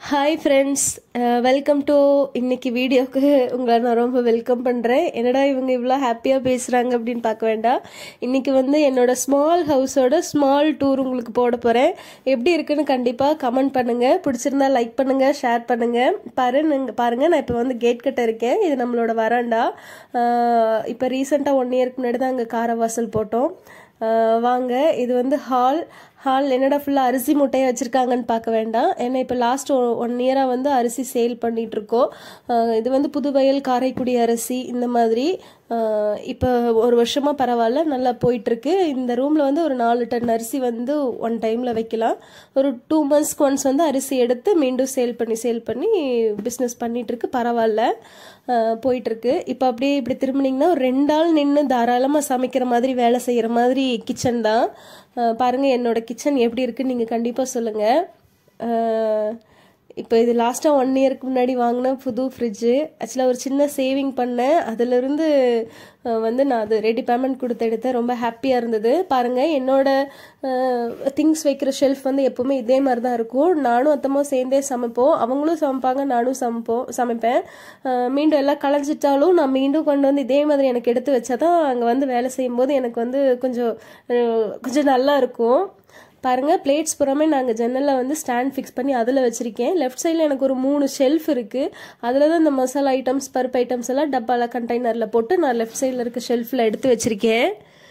hi friends welcome to இன்னைக்கு வீடியோக்கு உங்களை நான் ரொம்ப வெல்கம் பண்ணுறேன் என்னடா இவங்க இவ்வளோ ஹாப்பியாக பேசுகிறாங்க அப்படின்னு பார்க்க வேண்டாம் இன்னைக்கு வந்து என்னோட ஸ்மால் ஹவுஸோட ஸ்மால் டூர் உங்களுக்கு போட போகிறேன் எப்படி இருக்குன்னு கண்டிப்பாக கமெண்ட் பண்ணுங்கள் பிடிச்சிருந்தா லைக் பண்ணுங்கள் ஷேர் பண்ணுங்கள் பாருங்க பாருங்கள் நான் இப்போ வந்து கேட் கிட்ட இருக்கேன் இது நம்மளோட வராண்டா இப்போ ரீசெண்டாக ஒன் இயருக்கு முன்னாடி தான் அங்கே காரவாசல் போட்டோம் ஆஹ் வாங்க இது வந்து ஹால் ஹால் என்னடா ஃபுல்லாக அரிசி மூட்டையை வச்சுருக்காங்கன்னு பார்க்க வேண்டாம் ஏன்னா இப்போ லாஸ்ட் ஒன் இயராக வந்து அரிசி சேல் பண்ணிட்டு இருக்கோம் ஆஹ் இது வந்து புதுவயல் காரைக்குடி அரிசி இந்த மாதிரி ஆஹ் இப்போ ஒரு வருஷமாக பரவாயில்ல நல்லா போயிட்டுருக்கு இந்த ரூமில் வந்து ஒரு நாலு டன் அரிசி வந்து ஒன் டைமில் வைக்கலாம் ஒரு டூ மந்த்ஸ்க்கு ஒன்ஸ் வந்து அரிசி எடுத்து மீண்டும் சேல் பண்ணி சேல் பண்ணி பிஸ்னஸ் பண்ணிகிட்ருக்கு பரவாயில்ல ஆஹ் போயிட்டுருக்கு இப்போ அப்படியே இப்படி திரும்பினீங்கன்னா ஒரு ரெண்டு ஆள் நின்று தாராளமாக சமைக்கிற மாதிரி வேலை செய்கிற மாதிரி கிச்சன் தான் ஆஹ் பாருங்க என்னோட கிச்சன் எப்படி இருக்குன்னு நீங்கள் கண்டிப்பாக சொல்லுங்கள் இப்போ இது லாஸ்ட்டாக ஒன் இயருக்கு முன்னாடி வாங்கின புது ஃப்ரிட்ஜு ஆக்சுவலாக ஒரு சின்ன சேவிங் பண்ணேன் அதிலிருந்து அஹ், வந்து நான் அது ரெடி பேமெண்ட் கொடுத்து எடுத்தேன் ரொம்ப ஹாப்பியாக இருந்தது பாருங்கள் என்னோட திங்ஸ் வைக்கிற ஷெல்ஃப் வந்து எப்போவுமே இதே மாதிரி தான் இருக்கும் நானும் அத்தமாக சேர்ந்தே சமைப்போம் அவங்களும் சமைப்பாங்க நானும் சமைப்போம் சமைப்பேன் அஹ், மீண்டும் எல்லாம் களைஞ்சிட்டாலும் நான் மீண்டும் கொண்டு வந்து இதே மாதிரி எனக்கு எடுத்து வச்சா தான் அங்கே வந்து வேலை செய்யும்போது எனக்கு வந்து கொஞ்சம் அஹ், கொஞ்சம் நல்லா இருக்கும் பாருங்க பிளேட்ஸ் புறமே நாங்கள் ஜன்னலில் வந்து ஸ்டாண்ட் ஃபிக்ஸ் பண்ணி அதில் வச்சுருக்கேன் லெஃப்ட் சைடில் எனக்கு ஒரு மூணு ஷெல்ஃப் இருக்குது அதில் தான் இந்த மசாலா ஐட்டம்ஸ் பருப்பு ஐட்டம்ஸ் எல்லாம் டப்பால கண்டெய்னரில் போட்டு நான் லெஃப்ட் சைடில் இருக்க ஷெல்ஃபில் எடுத்து வச்சுருக்கேன்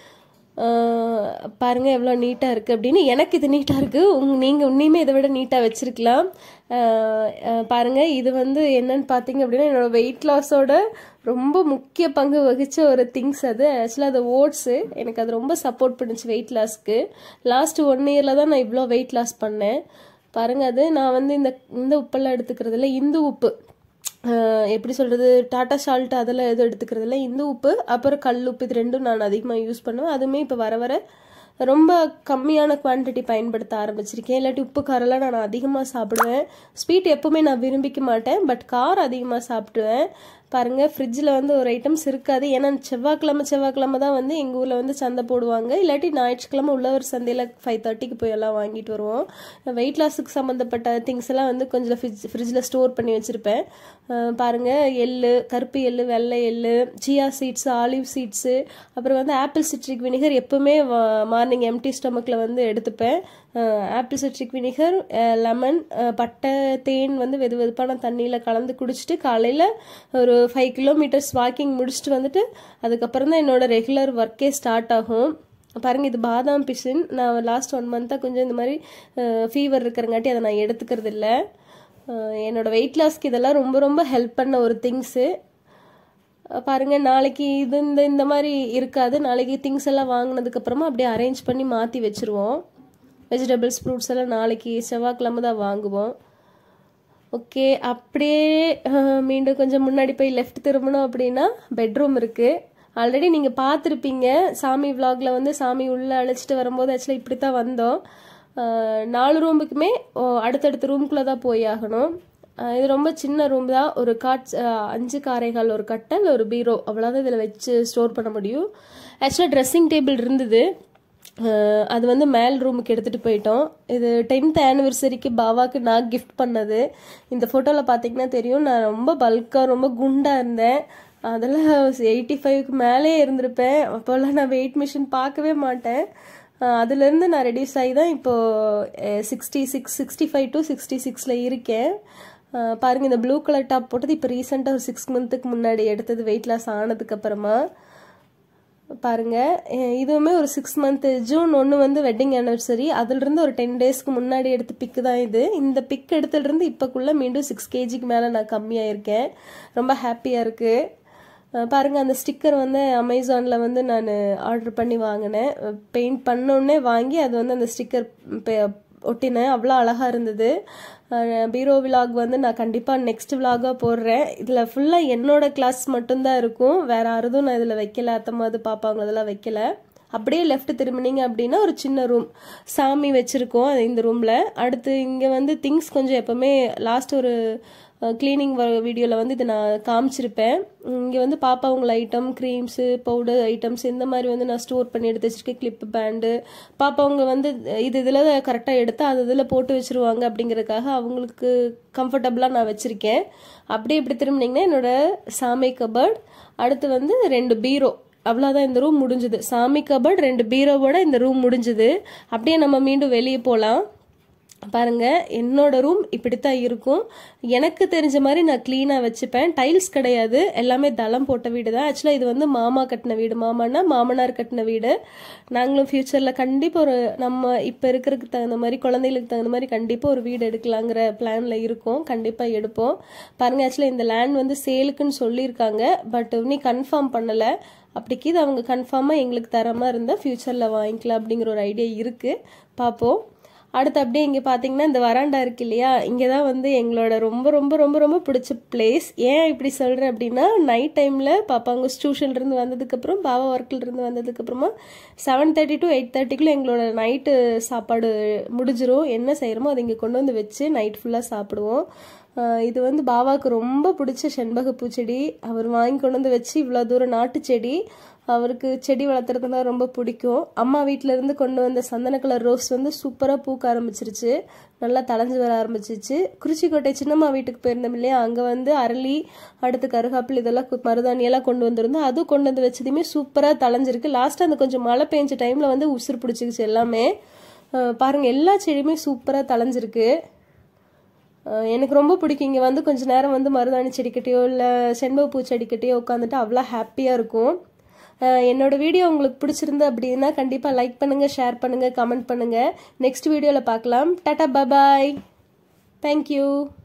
ஆஹ் பாருங்க எவ்வளோ நீட்டாக இருக்குது அப்படின்னு எனக்கு இது நீட்டாக இருக்குது உங் நீங்கள் உன்னையுமே இதை விட நீட்டாக வச்சுருக்கலாம் பாருங்க இது வந்து என்னன்னு பார்த்தீங்க அப்படின்னா என்னோட வெயிட் லாஸோட ரொம்ப முக்கிய பங்கு வகிச்ச ஒரு திங்ஸ் அது ஆக்சுவலாக அது ஓட்ஸு எனக்கு அது ரொம்ப சப்போர்ட் பண்ணுச்சு வெயிட் லாஸ்க்கு லாஸ்ட் ஒன் இயரில் தான் நான் இவ்வளோ வெயிட் லாஸ் பண்ணேன் பாருங்க அது நான் வந்து இந்த இந்த உப்பெல்லாம் எடுத்துக்கிறது இல்லை இந்து உப்பு ஆஹ் எப்படி சொல்கிறது டாட்டா சால்ட் அதெல்லாம் எதுவும் எடுத்துக்கிறது இல்லை இந்து உப்பு அப்புறம் கல் உப்பு இது ரெண்டும் நான் அதிகமாக யூஸ் பண்ணுவேன் அதுவுமே இப்போ வர வர ரொம்ப கம்மியான குவான்டிட்டி பயன்படுத்த ஆரம்பிச்சிருக்கேன் இல்லாட்டி உப்பு காரெல்லாம் நான் அதிகமாக சாப்பிடுவேன் ஸ்வீட் எப்பவுமே நான் விரும்பிக்க மாட்டேன் பட் கார் அதிகமாக சாப்பிடுவேன் பாருங்கள் ஃப்ரிட்ஜில் வந்து ஒரு ஐட்டம்ஸ் இருக்காது ஏன்னா செவ்வாய்க்கிழமை செவ்வாய்க்கிழமை தான் வந்து எங்கள் ஊரில் வந்து சந்தை போடுவாங்க இல்லாட்டி ஞாயிற்றுக்கிழமை உள்ளவர் சந்தையில் ஃபைவ் தேர்ட்டிக்கு போய் எல்லாம் வாங்கிட்டு வருவோம் வெயிட் லாஸுக்கு சம்மந்தப்பட்ட திங்ஸ் எல்லாம் வந்து கொஞ்சம் ஃப்ரிட்ஜ் ஃப்ரிட்ஜில் ஸ்டோர் பண்ணி வச்சுருப்பேன் பாருங்கள் எள்ளு கருப்பு எள்ளு வெள்ளை எள்ளு சியா சீட்ஸு ஆலிவ் சீட்ஸு அப்புறம் வந்து ஆப்பிள் சிட்ரிக் வினிகர் எப்பவுமே மார்னிங் எம்டி ஸ்டொமக்கில் வந்து எடுத்துப்பேன் ஆப்பிள் சிட்ரிக் வினிகர் லெமன் பட்டை தேன் வந்து வெது வெதுப்பான தண்ணியில் கலந்து குடிச்சிட்டு காலையில் ஒரு ஃபைவ் கிலோமீட்டர்ஸ் வாக்கிங் முடிச்சுட்டு வந்துட்டு அதுக்கப்புறம் தான் என்னோட ரெகுலர் ஒர்க்கே ஸ்டார்ட் ஆகும் பாருங்கள் இது பாதாம் பிசின் நான் லாஸ்ட் ஒன் மந்த்தாக கொஞ்சம் இந்த மாதிரி ஃபீவர் இருக்கிறங்காட்டி அதை நான் எடுத்துக்கிறது இல்லை என்னோட வெயிட் லாஸ்க்கு இதெல்லாம் ரொம்ப ரொம்ப ஹெல்ப் பண்ண ஒரு திங்ஸு பாருங்க நாளைக்கு இது இந்த இந்த மாதிரி இருக்காது நாளைக்கு திங்ஸ் எல்லாம் வாங்கினதுக்கு அப்புறமா அப்படியே அரேஞ்ச் பண்ணி மாற்றி வச்சுருவோம் வெஜிடபிள்ஸ் ஃப்ரூட்ஸ் எல்லாம் நாளைக்கு செவ்வாய்க்கிழமை தான் வாங்குவோம் ஓகே அப்படியே அஹ், மீண்டும் கொஞ்சம் முன்னாடி போய் லெஃப்ட் திரும்பணும் அப்படின்னா பெட்ரூம் இருக்குது ஆல்ரெடி நீங்கள் பார்த்துருப்பீங்க சாமி vlogல வந்து சாமி உள்ளே அழைச்சிட்டு வரும்போது ஆக்சுவலாக இப்படி தான் வந்தோம் அஹ், நாலு ரூமுக்குமே ஓ, அடுத்தடுத்த ரூம்குள்ளே தான் போய் ஆகணும் அஹ், இது ரொம்ப சின்ன ரூம் தான் ஒரு காட் அஹ், அஞ்சு காரைகள் ஒரு கட்டல் ஒரு பீரோ அவ்வளோதான் இதில் வச்சு ஸ்டோர் பண்ண முடியும் ஆக்சுவலாக ட்ரெஸ்ஸிங் டேபிள் இருந்தது அஹ் அது வந்து மேல் ரூமுக்கு எடுத்துகிட்டு போயிட்டோம் இது டென்த் ஆனிவர்சரிக்கு பாவாக்கு நான் கிஃப்ட் பண்ணது இந்த ஃபோட்டோவில் பார்த்தீங்கன்னா தெரியும் நான் ரொம்ப பல்காக ரொம்ப குண்டாக இருந்தேன் அதெல்லாம் எயிட்டி ஃபைவ்க்கு மேலே இருந்திருப்பேன் அப்போல்லாம் நான் வெயிட் மிஷின் பார்க்கவே மாட்டேன் அஹ் அதுலேருந்து நான் ரெடியூஸ் ஆகி தான் இப்போது sixty six sixty five to sixty சிக்ஸில் இருக்கேன் அஹ் பாருங்க இந்த ப்ளூ கலர் டாப் போட்டது இப்போ ரீசெண்டாக ஒரு சிக்ஸ் மந்த்துக்கு முன்னாடி எடுத்தது வெயிட் லாஸ் ஆனதுக்கு அப்புறமா பாருங்க அஹ் இதுவுமே ஒரு சிக்ஸ் மந்த் ஜூன் ஒன்று வந்து வெட்டிங் ஆனிவர்சரி அதிலிருந்து ஒரு டென் டேஸ்க்கு முன்னாடி எடுத்த பிக்கு தான் இது இந்த பிக் எடுத்ததுலேருந்து இப்போக்குள்ளே மீண்டும் சிக்ஸ் கேஜிக்கு மேலே நான் கம்மியாயிருக்கேன் ரொம்ப ஹாப்பியாக இருக்குது அஹ் பாருங்க அந்த ஸ்டிக்கர் வந்து அமேசானில் வந்து நான் ஆர்டர் பண்ணி வாங்கினேன் பெயிண்ட் பண்ணோடனே வாங்கி அது வந்து அந்த ஸ்டிக்கர் ஒட்டினேன் அவ்வளோ அழகாக இருந்தது அஹ் பீரோ விலாக் வந்து நான் கண்டிப்பாக நெக்ஸ்ட் விலாகாக போடுறேன் இதில் ஃபுல்லாக என்னோட கிளாஸ் மட்டும்தான் இருக்கும் வேற யாரதும் நான் இதில் வைக்கல அத்தமாவது பாப்பாங்க அதெல்லாம் வைக்கல அப்படியே லெஃப்ட் திரும்பினீங்க அப்படின்னா ஒரு சின்ன ரூம் சாமி வச்சுருக்கோம் இந்த ரூமில் அடுத்து இங்கே வந்து திங்ஸ் கொஞ்சம் எப்போவுமே லாஸ்ட் ஒரு க்ளீனிங் வீடியோவில் வந்து இதை நான் காமிச்சிருப்பேன் இங்கே வந்து பாப்பாவுங்கள ஐட்டம் க்ரீம்ஸு பவுடர் ஐட்டம்ஸ் இந்த மாதிரி வந்து நான் ஸ்டோர் பண்ணி எடுத்து வச்சிருக்கேன் கிளிப்பு பேண்டு பாப்பாவங்க வந்து இது இதில் கரெக்டாக எடுத்து அது இதில் போட்டு வச்சுருவாங்க அப்படிங்கிறதுக்காக அவங்களுக்கு கம்ஃபர்டபுளாக நான் வச்சுருக்கேன் அப்படியே இப்படி திரும்பினீங்கன்னா என்னோட சாமி கபர்ட் அடுத்து வந்து ரெண்டு பீரோ அவ்வளோதான் இந்த ரூம் முடிஞ்சுது சாமி கபர்ட் ரெண்டு பீரோவோட இந்த ரூம் முடிஞ்சுது அப்படியே நம்ம மீண்டும் வெளியே போகலாம் பாருங்க என்னோட ரூம் இப்படித்தான் இருக்கும் எனக்கு தெரிஞ்ச மாதிரி நான் க்ளீனாக வச்சுப்பேன் டைல்ஸ் கிடையாது எல்லாமே தளம் போட்ட வீடு தான் ஆக்சுவலாக இது வந்து மாமா கட்டின வீடு மாமானா மாமனார் கட்டின வீடு நாங்களும் ஃப்யூச்சரில் கண்டிப்பாக ஒரு நம்ம இப்போ இருக்கிறதுக்கு தகுந்த மாதிரி குழந்தைகளுக்கு தகுந்த மாதிரி கண்டிப்பாக ஒரு வீடு எடுக்கலாங்கிற பிளானில் இருக்கோம் கண்டிப்பாக எடுப்போம் பாருங்க ஆக்சுவலாக இந்த லேண்ட் வந்து சேலுக்குன்னு சொல்லியிருக்காங்க பட் இன்னும் கன்ஃபார்ம் பண்ணலை அப்படிக்கு இது அவங்க கன்ஃபார்மாக எங்களுக்கு தரமாக இருந்தால் ஃப்யூச்சரில் வாங்கிக்கலாம் அப்படிங்கிற ஒரு ஐடியா இருக்குது பார்ப்போம் அடுத்து அப்படியே இங்கே பார்த்தீங்கன்னா இந்த வராண்டா இருக்கு இல்லையா இங்கே தான் வந்து எங்களோட ரொம்ப ரொம்ப ரொம்ப ரொம்ப பிடிச்ச பிளேஸ் ஏன் இப்படி சொல்கிறேன் அப்படின்னா நைட் டைமில் பாப்பாங்க டியூஷன்லேருந்து வந்ததுக்கப்புறம் பாபா ஒர்க்கில் வந்ததுக்கப்புறமா செவன் தேர்ட்டி டு எயிட் தேர்ட்டிக்குள்ளே எங்களோட நைட்டு சாப்பாடு முடிஞ்சிரும் என்ன செய்கிறோமோ அதை இங்கே கொண்டு வந்து வச்சு நைட் ஃபுல்லாக சாப்பிடுவோம் இது வந்து பாபாவுக்கு ரொம்ப பிடிச்ச செண்பக பூச்செடி அவர் வாங்கி கொண்டு வந்து வச்சு இவ்வளோ தூரம் நாட்டு செடி அவருக்கு செடி வளர்த்துறதுனா ரொம்ப பிடிக்கும் அம்மா வீட்டிலேருந்து கொண்டு வந்த சந்தன கலர் ரோஸ் வந்து சூப்பராக பூக்க ஆரம்பிச்சிருச்சு நல்லா தளைஞ்சு வர ஆரம்பிச்சிச்சு குறிச்சிக்கோட்டை சின்னம்மா வீட்டுக்கு போயிருந்தோம் இல்லையா அங்கே வந்து அரளி அடுத்து கருகாப்பில் இதெல்லாம் மருதாணியெல்லாம் கொண்டு வந்திருந்தோம் அதுவும் கொண்டு வந்து வச்சதுமே சூப்பராக தளைஞ்சிருக்கு லாஸ்ட்டாக அந்த கொஞ்சம் மழை பெஞ்ச டைமில் வந்து உசுறு பிடிச்சிக்கிச்சு எல்லாமே பாருங்கள் எல்லா செடியுமே சூப்பராக தளைஞ்சிருக்கு எனக்கு ரொம்ப பிடிக்கும் இங்கே வந்து கொஞ்சம் நேரம் வந்து மருதாணி செடிக்கிட்டேயோ இல்லை செண்பகப்பூ செடிக்கிட்டேயோ உட்காந்துட்டு அவ்வளோ ஹாப்பியாக இருக்கும் என்னோட வீடியோ உங்களுக்கு பிடிச்சிருந்து அப்படின்னா கண்டிப்பாக லைக் பண்ணுங்கள் ஷேர் பண்ணுங்கள் கமெண்ட் பண்ணுங்கள் நெக்ஸ்ட் வீடியோவில் பார்க்கலாம் டாட்டா பபாய் தேங்க்யூ